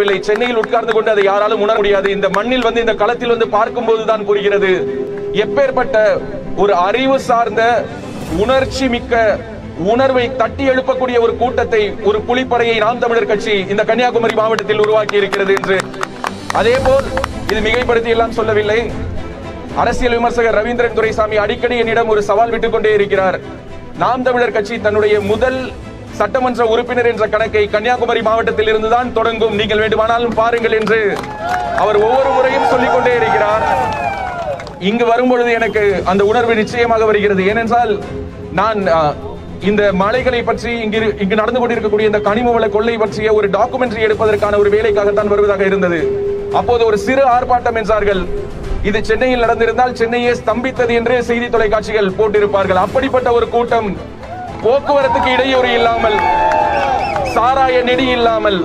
உணரவில்லை சென்னையில் உட்கார்ந்து கொண்டு அதை யாராலும் உணர முடியாது இந்த மண்ணில் வந்து இந்த களத்தில் வந்து பார்க்கும்போது தான் புரிகிறது எப்பேற்பட்ட ஒரு அறிவு சார்ந்த உணர்ச்சி மிக்க உணர்வை தட்டி எழுப்பக்கூடிய ஒரு கூட்டத்தை ஒரு புலிப்படையை நாம் தமிழர் கட்சி இந்த கன்னியாகுமரி மாவட்டத்தில் உருவாக்கி இருக்கிறது என்று அதே போல் இது மிகைப்படுத்தி எல்லாம் சொல்லவில்லை அரசியல் விமர்சகர் ரவீந்திரன் துரைசாமி அடிக்கடி என்னிடம் ஒரு சவால் விட்டுக் கொண்டே இருக்கிறார் நாம் தமிழர் கட்சி தன்னுடைய முதல் சட்டமன்ற உறுப்பினர் என்ற கணக்கை கன்னியாகுமரி மாவட்டத்தில் இருந்துதான் தொடங்கும் நீங்கள் வேண்டுமானாலும் பாருங்கள் என்று அவர் ஒவ்வொரு முறையும் சொல்லிக் கொண்டே இருக்கிறார் இங்கு வரும்பொழுது எனக்கு அந்த உணர்வு நிச்சயமாக வருகிறது ஏனென்றால் நான் ஆ, இந்த மலைகளை பற்றி இங்கு இரு- இங்கு நடந்து கொண்டிருக்கக்கூடிய இந்த கனிம வள கொள்ளை பற்றிய ஒரு டாக்குமெண்ட்ரி எடுப்பதற்கான ஒரு வேலைக்காகத்தான் வருவதாக இருந்தது அப்போது ஒரு சிறு ஆர்ப்பாட்டம் என்றார்கள் இது சென்னையில் நடந்திருந்தால் சென்னையே ஸ்தம்பித்தது என்று செய்தி தொலைக்காட்சிகள் போட்டிருப்பார்கள் அப்படிப்பட்ட ஒரு கூட்டம் போக்குவரத்துக்கு இடையூறு இல்லாமல் சாராய நெடி இல்லாமல்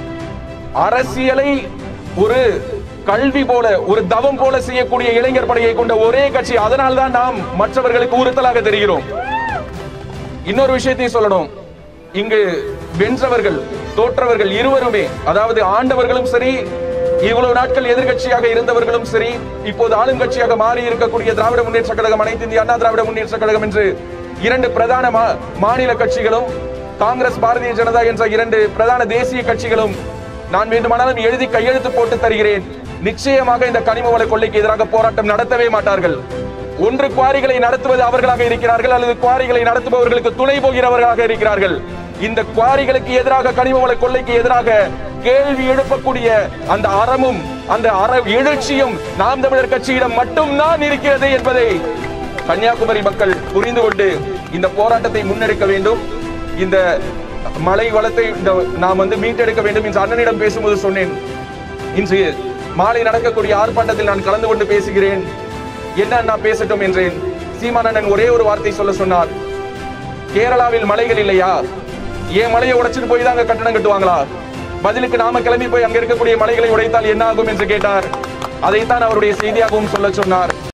அரசியலை ஒரு கல்வி போல ஒரு தவம் போல செய்யக்கூடிய இளைஞர் படையை கொண்ட ஒரே கட்சி அதனால்தான் நாம் மற்றவர்களுக்கு உறுத்தலாக தெரிகிறோம் இன்னொரு விஷயத்தையும் சொல்லணும் இங்கு வென்றவர்கள் தோற்றவர்கள் இருவருமே அதாவது ஆண்டவர்களும் சரி இவ்வளவு நாட்கள் எதிர்க்கட்சியாக இருந்தவர்களும் சரி இப்போது ஆளும் கட்சியாக மாறி இருக்கக்கூடிய திராவிட முன்னேற்ற கழகம் அனைத்து இந்திய அண்ணா திராவிட முன்னேற்ற கழகம் என்று இரண்டு பிரதான மா- மாநில கட்சிகளும் காங்கிரஸ் பாரதிய ஜனதா என்ற இரண்டு பிரதான தேசிய கட்சிகளும் நான் வேண்டுமானாலும் எழுதி கையெழுத்து போட்டு தருகிறேன் நிச்சயமாக இந்த கனிம வள கொள்ளைக்கு எதிராக போராட்டம் நடத்தவே மாட்டார்கள் ஒன்று குவாரிகளை நடத்துவது அவர்களாக இருக்கிறார்கள் அல்லது குவாரிகளை நடத்துபவர்களுக்கு துணை போகிறவர்களாக இருக்கிறார்கள் இந்த குவாரிகளுக்கு எதிராக கனிம வள கொள்ளைக்கு எதிராக கேள்வி எழுப்பக்கூடிய அந்த அறமும் அந்த அற எழுச்சியும் நாம் தமிழர் கட்சியிடம் மட்டும்தான் இருக்கிறது என்பதை கன்னியாகுமரி மக்கள் புரிந்து கொண்டு இந்த போராட்டத்தை முன்னெடுக்க வேண்டும் இந்த மலை வளத்தை இந்த நாம் வந்து மீட்டெடுக்க வேண்டும் என்று அண்ணனிடம் பேசும்போது சொன்னேன் இன்று மாலை நடக்கக்கூடிய ஆர்ப்பாட்டத்தில் நான் கலந்து கொண்டு பேசுகிறேன் என்ன அண்ணா பேசட்டும் என்றேன் சீமானண்ணன் ஒரே ஒரு வார்த்தை சொல்ல சொன்னார் கேரளாவில் மலைகள் இல்லையா ஏன் மலையை உடைச்சிட்டு போய் தான் அங்க கட்டணம் கட்டுவாங்களா பதிலுக்கு நாம கிளம்பி போய் அங்க இருக்கக்கூடிய மலைகளை உடைத்தால் என்ன ஆகும் என்று கேட்டார் அதைத்தான் அவருடைய செய்தியாகவும் சொல்ல சொன்னார்